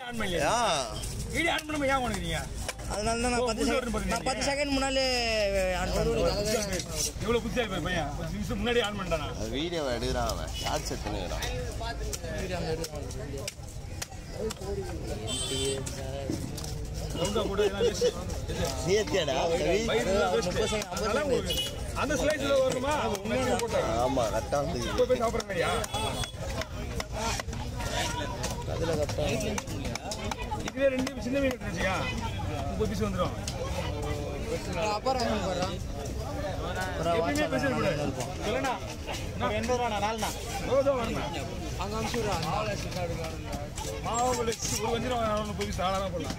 On பண்ணலையா ஆ video on பண்ணாம ஏன் உனக்குறீங்க அதனால தான் நான் ஓ, பத்து புதுசு செகண்ட் வருது பாருங்க. நான் பத்து செகண்ட் முன்னாலே ஆன் பண்ணுறேன் இவ்வளவு புத்தியா இருப்பாரு பையன் பத்து நிமிஷம் முன்னாடி ஆன் பண்ணிட்டானா அது வீடியோ எடுக்கிறான் அவன் ஷார்ட்ஸ் எடுத்துனுக்கிறான் ரவுண்டா போட்டு எல்லாம் waste. சேர்த்தியாடா வயிறு எல்லாம் waste. முப்பது செகண்ட், ஐம்பது அதெல்லாம் செகண்ட். உங்களுக்கு அந்த ஸ்லைஸ்ல வருமா உண்மையா போட்டாங்க ஆமா கரெக்டாக வந்து இப்ப போய் சாப்பிடுறீங்க அதில் கரெக்டாக இதுவே ரெண்டு சின்ன மீன் வச்சுக்கா முப்பது பீஸ் வந்துடும் அப்புறம் எப்பயுமே பேச கூடாது இல்லைண்ணா எண்பது ரூபா நாலுண்ணா ரோதோ வரணும் அங்கே அனுப்பிச்சுடுறா மாவு ஒரு அஞ்சு ரூபா முப்பது பீஸ் ஆளாக போடலாம்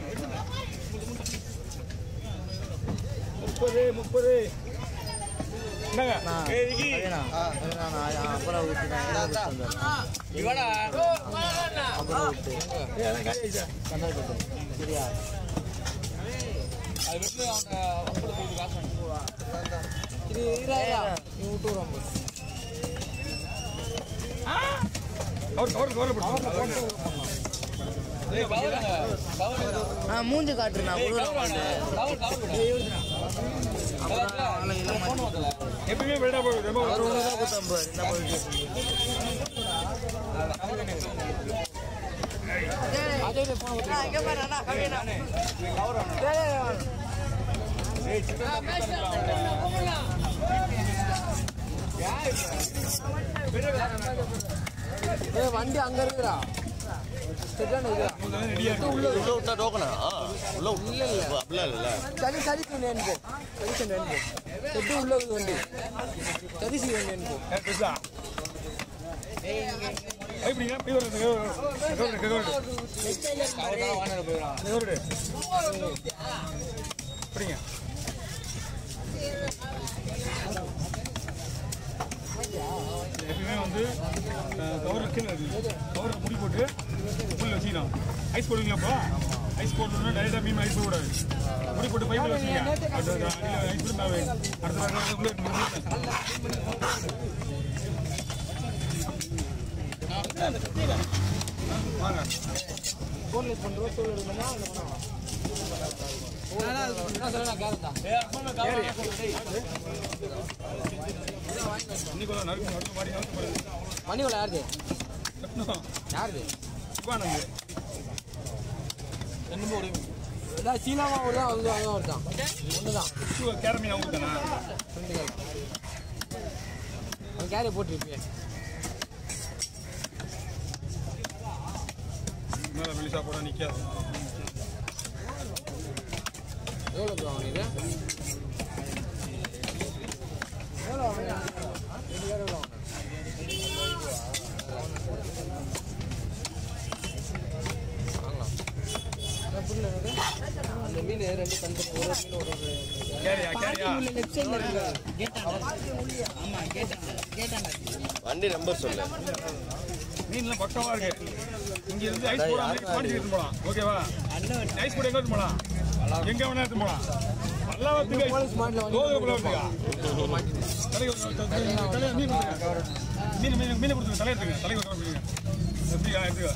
முப்பது முப்பது என்னங்க ஏய், விக்கி. அப்புறம் விட்டுட்டேன் அப்புறம் விட்டு ஏய், அதான் காலி ஆயிடுச்சா? கண்டாக்ட் சரியா இது இருபதா நீ விட்டு விடுவோம் கவர் கவர் கவர் போட்டு ஆ மூஞ்சி காட்டுறா எப்பயுமே வெளியிட போகுது ரொம்ப ஒரு ஒன்று தான் கொடுத்தம்பது என்ன போயிட்டு வண்டி அங்க இருக்குடா ரெடியா இருக்கு உள்ள விட்டா டோக்கனா உள்ள இல்ல இல்ல அப்படிலாம் இல்ல சரி சரி வேணும் போ சரி சரி வேணும் போ செட்டு உள்ள இருக்குது வண்டி சரி சி வேணும் போ ஏய், பெருசா எப்படிங்க போய் வருது கவர் கவர் கவர் அப்படிங்க எப்பயுமே வந்து கவரில் கீழே கவரில் முடி போட்டு உள்ள வச்சுக்கலாம் ஐஸ் போடுவீங்களாப்பா ஐஸ் போடணும்னா டைரெக்டாக மீன் ஐஸ் போடக்கூடாது முடி போட்டு பைப்பில் வச்சுங்க அது அடியில் ஐஸ் போட்டு மேலே வை. அடுத்த வாரம் உள்ள இருக்கு. வாங்க போன்லெஸ் பண்ணுறோம் தோல் எடுக்கணுமா இல்லை பண்ணலாம் இன்னைக்கு ஒரு நறுக்கு நறுக்கு மாடி நறுக்கு போடுது மணிவள யாருது கட்டணும் யாருது சிவானந்து என்னமோ ஒரு இதான் சீனாவா ஒரு தான் அது அதுவும் ஒரு தான் ஒன்று தான் சிவ கேரமீன் அவங்க தானே ரெண்டு கேள் அவன் கேரியை போட்டுருப்பியே மேலே வெளிச்சா போட நிற்காது எவ்வளோ ப்ரோ அவனுக்கு எவ்வளோ அவனுக்கு ரெண்டு பேர் எவ்வளோ வாங்கலாம் அதான் புரியல எனக்கு அந்த மீன் ரெண்டு தண்டு ஒரு மீன் ஒரு ஒரு கேரியா கேரியா லெஃப்ட் சைடில் இருக்கு வண்டி நம்பர் சொல்லு மீன்லாம் பக்கமா இருக்கு இங்க இருந்து ஐஸ் போட மாதிரி பாண்டி எடுத்து போலாம் ஓகேவா ஐஸ் போட எங்க எடுத்து போலாம் எங்க வேணா எடுத்து போலாம் பல்லாவத்துக்கு போலீஸ் மாட்டில் வந்து கோதுமை பல்லாவத்துக்கா தலைக்கு ஒரு- தலை- தலையை மீன் கொடுத்துருங்க. மீன் மீன் மீன் கொடுத்துருங்க தலை எடுத்துங்க தலைக்கு ஒரு கொடுங்க எப்படியா எடுத்துக்க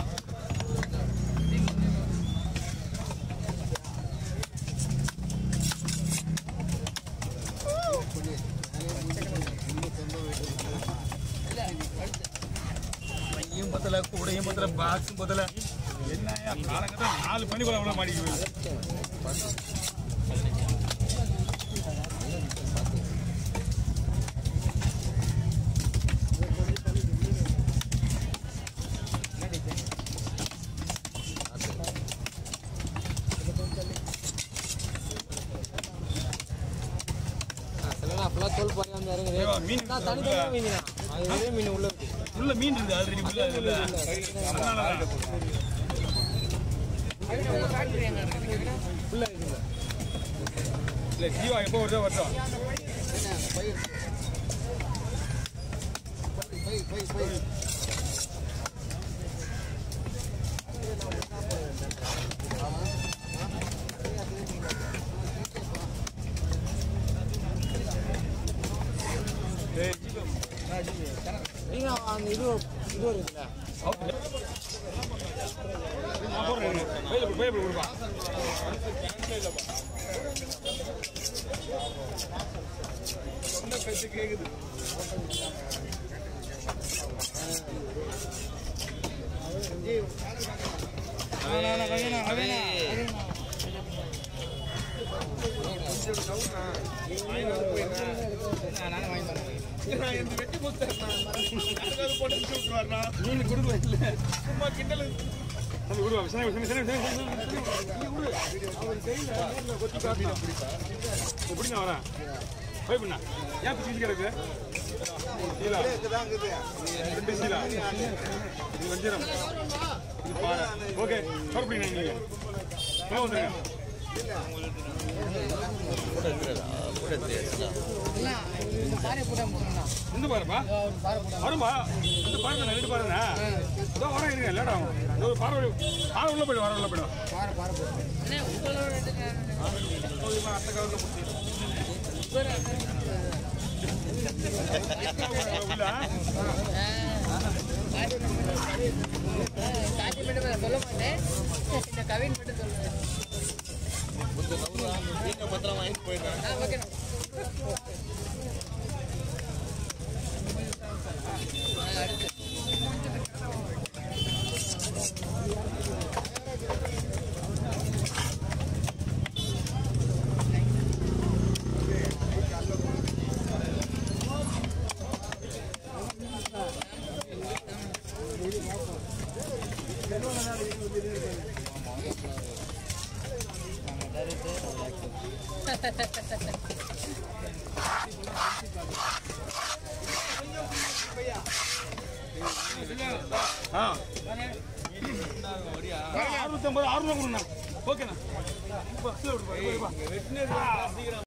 பையும் பத்தல கூடையும் பத்தல பாக்ஸும் பத்தல என்ன காலங்கத்தான் நாலு பண்ணி கூட அவ்வளோ மாடிக்கு சிலனா ஃபுல்லாக தோல் பாருங்க அந்த இறங்குது ஏவா, மீன் நான் தனித்தனியாக மீன் தான் அது ஒரே மீன் உள்ள இருக்கு உள்ள மீன் இருக்கு ஆல்ரெடி உள்ள இதுல அதனால உள்ள இருக்குங்க இல்ல ஜீவா எப்போ வருதோ வருஷம் ஏய், ஜீவா. நீங்கள் அந்த இது இது இருக்குல்ல நான் போடுறேன் இரு. பையில போடு பையில கொடுப்பா மீன் கொடுக்கல இல்ல சும்மா கிண்டல் தம்பி விடுவா சரி சரி சரி சரி எப்படி நான் வரேன் போய் பண்ணா ஏன் பிச்சு கிடக்கு சீலா ரெண்டு சீலா இது வஞ்சிரம் இது பாறை ஓகே புறப்படுங்க நீங்க மேலே வந்துருங்க கூட இருக்கிறதா கூட தெரியாதுல்ல இந்த பாருப்பா வரும்பா இந்த பாருங்க ரெண்டு பாருங்க இதோ வரேன் இருங்க லேட் ஆகும் இதோ ஒரு பாறை பாறை உள்ள போயிடும் வர உள்ள போயிடும் அத்தை கவர்ல உள்ள காட்டி மட்டும் சொல்ல மாட்டேன் இந்த கவின் மட்டும் சொல்லுவேன் கொஞ்சம் நவுறா நீங்க பத்திரம் வாங்கிட்டு போயிடுறேன் ஆ ஓகே அடுத்து ஆ அறுநூத்தம்பது அறுநூறு கொடுண்ணா ஓகேண்ணா இப்போ கீழே விடுப்பா, இப்போ, இப்போ.